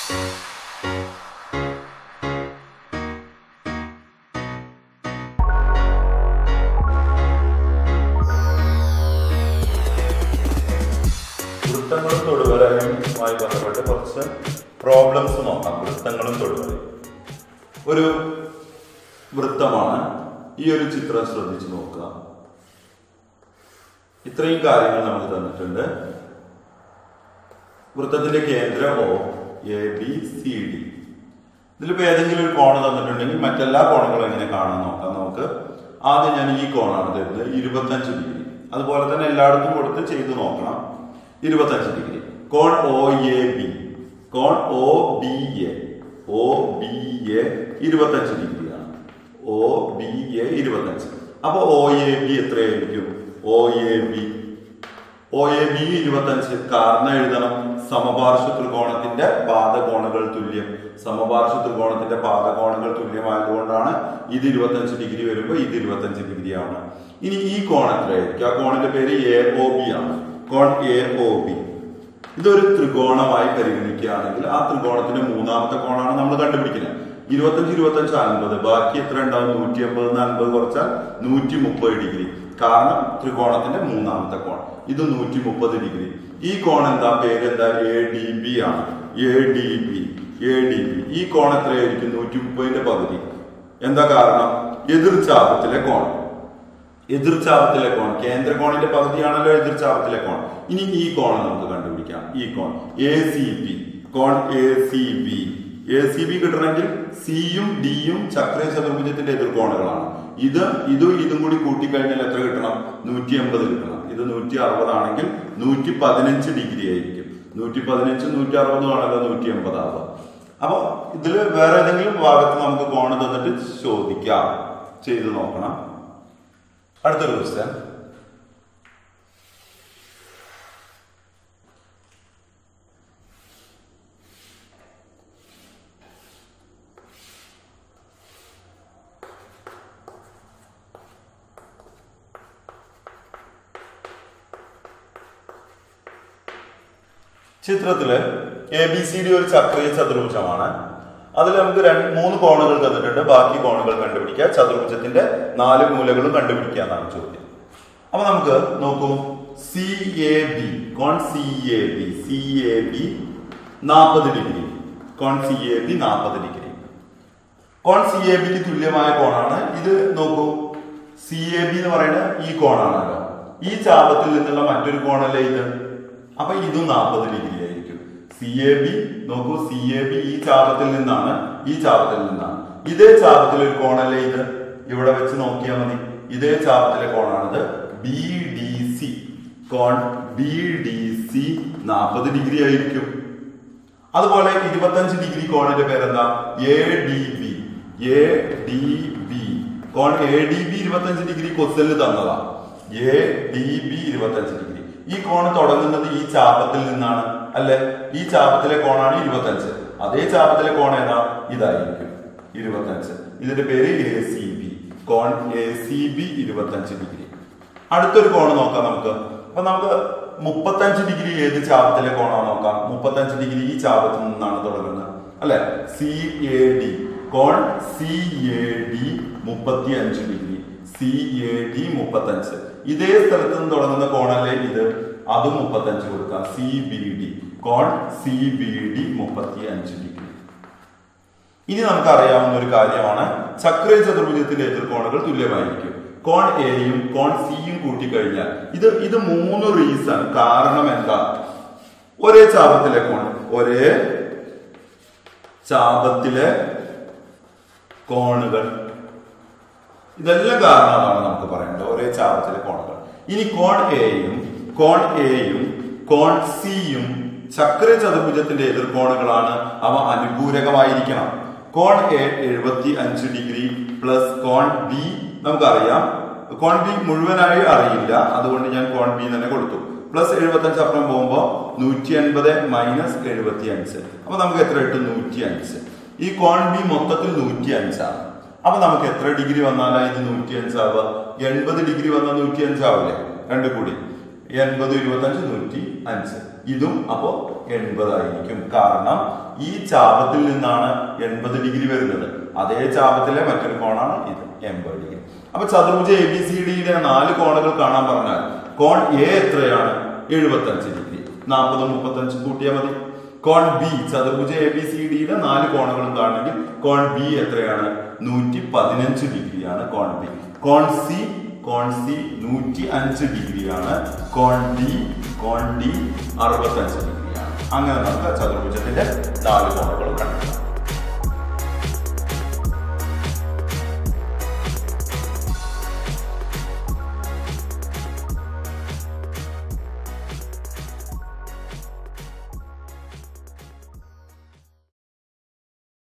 വൃത്തങ്ങളും തൊടുവരയുമായി ബന്ധപ്പെട്ട് കുറച്ച് പ്രോബ്ലംസ് നോക്കാം വൃത്തങ്ങളും തൊടുവരയും ഒരു വൃത്തമാണ് ഈ ഒരു ചിത്രം ശ്രദ്ധിച്ചു നോക്കുക ഇത്രയും കാര്യങ്ങൾ നമുക്ക് തന്നിട്ടുണ്ട് വൃത്തത്തിന്റെ കേന്ദ്രം O A B C D ഇതിലിപ്പോ ഏതെങ്കിലും ഒരു കോണ് തന്നിട്ടുണ്ടെങ്കിൽ മറ്റെല്ലാ കോണുകളും എങ്ങനെ കാണാൻ നോക്കാം നമുക്ക് ആദ്യം ഞാൻ ഈ കോണാണ് തരുന്നത് ഇരുപത്തഞ്ച് ഡിഗ്രി അതുപോലെ തന്നെ എല്ലായിടത്തും കൊടുത്ത് ചെയ്തു നോക്കണം ഇരുപത്തഞ്ച് ഡിഗ്രി കോൺ ഒ എ ബി കോൺ O B A O B A ഇരുപത്തഞ്ച് ഡിഗ്രിയാണ് ഒ ബി എ ഇരുപത്തഞ്ച് അപ്പൊ ഒ എ ബി എത്രയായിരിക്കും O A B O A B ഇരുപത്തഞ്ച് കാരണം എഴുതണം സമപാർശ്വ ത്രികോണത്തിന്റെ പാദകോണുകൾ തുല്യം സമപാർശ്വ ത്രികോണത്തിന്റെ പാദകോണുകൾ തുല്യമായതുകൊണ്ടാണ് ഇത് ഇരുപത്തഞ്ച് ഡിഗ്രി വരുമ്പോൾ ഇത് ഇരുപത്തഞ്ച് ഡിഗ്രി ആണ് ഇനി ഈ കോൺ എത്രയായിരിക്കും ആ കോണിന്റെ പേര് എ ഒ ബി ആണ് കോൺ എ ഒ ബി ഇതൊരു ത്രികോണമായി പരിഗണിക്കുകയാണെങ്കിൽ ആ ത്രികോണത്തിന്റെ മൂന്നാമത്തെ കോണാണ് നമ്മൾ കണ്ടുപിടിക്കുന്നത് ഇരുപത്തഞ്ച് ഇരുപത്തഞ്ച് അൻപത് ബാക്കി എത്ര ഉണ്ടാവും നൂറ്റി അമ്പത് അൻപത് കുറച്ചാൽ നൂറ്റി മുപ്പത് ഡിഗ്രി കാരണം ത്രികോണത്തിന്റെ മൂന്നാമത്തെ കോൺ ഇത് നൂറ്റി മുപ്പത് ഡിഗ്രി ഈ കോൺ എന്താ പേര് എന്താ എ ഡി ബി ആണ് A D B A D B ഈ കോൺ എത്രയായിരിക്കും നൂറ്റി മുപ്പതിന്റെ പകുതി എന്താ കാരണം എതിർചാപത്തിലെ കോൺ എതിർചാപത്തിലെ കോൺ കേന്ദ്ര കോണിന്റെ പകുതിയാണല്ലോ എതിർചാപത്തിലെ കോൺ ഇനി ഈ കോൺ നമുക്ക് കണ്ടുപിടിക്കാം ഈ കോൺ എ സി ബി കോൺ A C B A C B കിട്ടണമെങ്കിൽ സിയും ഡിയും ചക്ര ചതുർഭുജത്തിന്റെ എതിർകോണുകളാണ് ഇത് ഇതും ഇതും കൂടി കൂട്ടിക്കഴിഞ്ഞാൽ എത്ര കിട്ടണം നൂറ്റി എൺപത് കിട്ടണം ഇത് നൂറ്റി അറുപതാണെങ്കിൽ നൂറ്റി പതിനഞ്ച് ഡിഗ്രി ആയിരിക്കും നൂറ്റി പതിനഞ്ച് നൂറ്റി അറുപതും ആണല്ലോ നൂറ്റി എൺപതാവുക അപ്പൊ ഇതിൽ വേറെ ഏതെങ്കിലും ഭാഗത്ത് നമുക്ക് കോണ് തന്നിട്ട് ചോദിക്കാം ചെയ്തു നോക്കണം അടുത്തൊരു ക്വസ്റ്റ്യൻ ചിത്രത്തില് എ ബി സി ഡി ഒരു ചക്രീയ ചതുർഭുജമാണ് അതിൽ നമുക്ക് രണ്ട് മൂന്ന് കോണുകൾ തന്നിട്ടുണ്ട് ബാക്കി കോണുകൾ കണ്ടുപിടിക്കുക ചതുർഭുജത്തിന്റെ നാല് മൂലകളും കണ്ടുപിടിക്കുക എന്നാണ് ചോദ്യം അപ്പൊ നമുക്ക് നോക്കൂ സി എ ബി കോൺ C A B C A B നാൽപ്പത് ഡിഗ്രി കോൺ സി എ ബി നാൽപ്പത് ഡിഗ്രി കോൺ സി എ ബിക്ക് തുല്യമായ കോണാണ് ഇത് നോക്കൂ സി എ ബി എന്ന് പറയുന്നത് ഈ കോണാണല്ലോ ഈ ചാപത്തിൽ നിന്നുള്ള മറ്റൊരു കോണല്ലേ ഇത് അപ്പൊ ഇതും നാൽപ്പത് ഡിഗ്രി ആയിരിക്കും സി എ ബി നോക്കൂ സി എ ബി ഈ ചാപത്തിൽ നിന്നാണ് ഈ ചാപത്തിൽ നിന്നാണ് ഇതേ ചാപത്തിൽ ഒരു കോണല്ലേ ഇത് ഇവിടെ വെച്ച് നോക്കിയാൽ മതി ഇതേ ചാപത്തിലെ കോണാണിത് ബി ഡി സി കോൺ ബി ഡി സി നാൽപ്പത് ഡിഗ്രി ആയിരിക്കും അതുപോലെ ഇരുപത്തഞ്ച് ഡിഗ്രി കോണിന്റെ പേരെന്താ A D B A D B കോൺ എ ഡി ബി ഇരുപത്തഞ്ച് ഡിഗ്രി ക്വസ്റ്റനിൽ തന്നതാ എ ഡി ബി ഇരുപത്തഞ്ച് ഡിഗ്രി ഈ കോൺ തുടങ്ങുന്നത് ഈ ചാപത്തിൽ നിന്നാണ് അല്ലെ ഈ ചാപത്തിലെ കോണാണ് ഇരുപത്തഞ്ച് അതേ ചാപത്തിലെ കോൺ ഏതാ ഇതായിരിക്കും ഇരുപത്തഞ്ച് ഇതിന്റെ പേര് എ സി ബി കോൺ എ സി ബി ഇരുപത്തഞ്ച് ഡിഗ്രി അടുത്തൊരു കോൺ നോക്കാം നമുക്ക് അപ്പൊ നമുക്ക് മുപ്പത്തഞ്ച് ഡിഗ്രി ഏത് ചാപത്തിലെ കോണാണ് നോക്കാം മുപ്പത്തഞ്ച് ഡിഗ്രി ഈ ചാപത്തിൽ നിന്നാണ് തുടങ്ങുന്നത് അല്ലെ സി എ ഡി കോൺ സി എ ഡി മുപ്പത്തി അഞ്ച് ഡിഗ്രി സി എ ഡി മുപ്പത്തഞ്ച് ഇതേ സ്ഥലത്ത് നിന്ന് തുടങ്ങുന്ന കോണല്ലേ ഇത് അതും മുപ്പത്തഞ്ച് കൊടുക്കാം സി ബി ഡി കോൺ സി ബി ഡി മുപ്പത്തി അഞ്ച് ഡിഗ്രി ഇനി നമുക്ക് അറിയാവുന്ന ഒരു കാര്യമാണ് ചക്ര ചതുർഭുജത്തിന്റെ എതിർകോണുകൾ തുല്യമായിരിക്കും കോൺ എയും കോൺ സിയും കൂട്ടിക്കഴിഞ്ഞാൽ ഇത് ഇത് മൂന്ന് റീസൺ കാരണം എന്താ ഒരേ ചാപത്തിലെ കോൺ ഒരേ ചാപത്തിലെ കോണുകൾ ഇതെല്ലാം കാരണമാണ് നമുക്ക് പറയേണ്ടത് ഒരേ ചാപത്തിലെ കോണുകൾ ഇനി കോൺ എയും കോൺ എയും കോൺ സിയും ചക്ര ചതുർഭുജത്തിന്റെ എതിർകോണുകളാണ് അവ അനുപൂരകമായിരിക്കണം കോൺ എ എഴുപത്തി അഞ്ച് ഡിഗ്രി പ്ലസ് കോൺ ബി നമുക്കറിയാം കോൺ ബി മുഴുവനായി അറിയില്ല അതുകൊണ്ട് ഞാൻ കോൺ ബി തന്നെ കൊടുത്തു പ്ലസ് എഴുപത്തഞ്ച് അപ്പുറം പോകുമ്പോൾ നൂറ്റി അൻപത് മൈനസ് എഴുപത്തി അഞ്ച് അപ്പൊ നമുക്ക് എത്ര കിട്ടും നൂറ്റി അഞ്ച് ഈ കോൺ ബി മൊത്തത്തിൽ നൂറ്റി അഞ്ചാണ് അപ്പൊ നമുക്ക് എത്ര ഡിഗ്രി വന്നാലാ ഇത് നൂറ്റി അഞ്ചാവുക എൺപത് ഡിഗ്രി വന്നാൽ നൂറ്റി അഞ്ചാവില്ലേ രണ്ടു കൂടി എൺപത് ഇരുപത്തഞ്ച് നൂറ്റി അഞ്ച് ഇതും അപ്പോ എൺപതായിരിക്കും കാരണം ഈ ചാപത്തിൽ നിന്നാണ് എൺപത് ഡിഗ്രി വരുന്നത് അതേ ചാപത്തിലെ മറ്റൊരു കോണാണ് ഇത് എൺപത് ഡിഗ്രി അപ്പൊ ചതുർഭുജ എ ബി സി ഡിയിലെ നാല് കോണുകൾ കാണാൻ പറഞ്ഞാൽ കോൺ എ എത്രയാണ് എഴുപത്തി അഞ്ച് ഡിഗ്രി നാൽപ്പതും മുപ്പത്തഞ്ചും കൂട്ടിയാൽ മതി കോൺ ബി ചതുർഭുജ എ ബി സി ഡിയിലെ നാല് കോണുകളും കാണണമെങ്കിൽ കോൺ ബി എത്രയാണ് നൂറ്റി പതിനഞ്ച് ഡിഗ്രിയാണ് കോൺ ബി കോൺ സി കോൺ സി നൂറ്റി അഞ്ച് ഡിഗ്രിയാണ് കോൺ ഡി കോൺ ഡി അറുപത്തഞ്ച് ഡിഗ്രിയാണ് അങ്ങനെ നമുക്ക് ചതുർഭുജത്തിന്റെ നാല് കോണുകളും കണ്ടെത്താം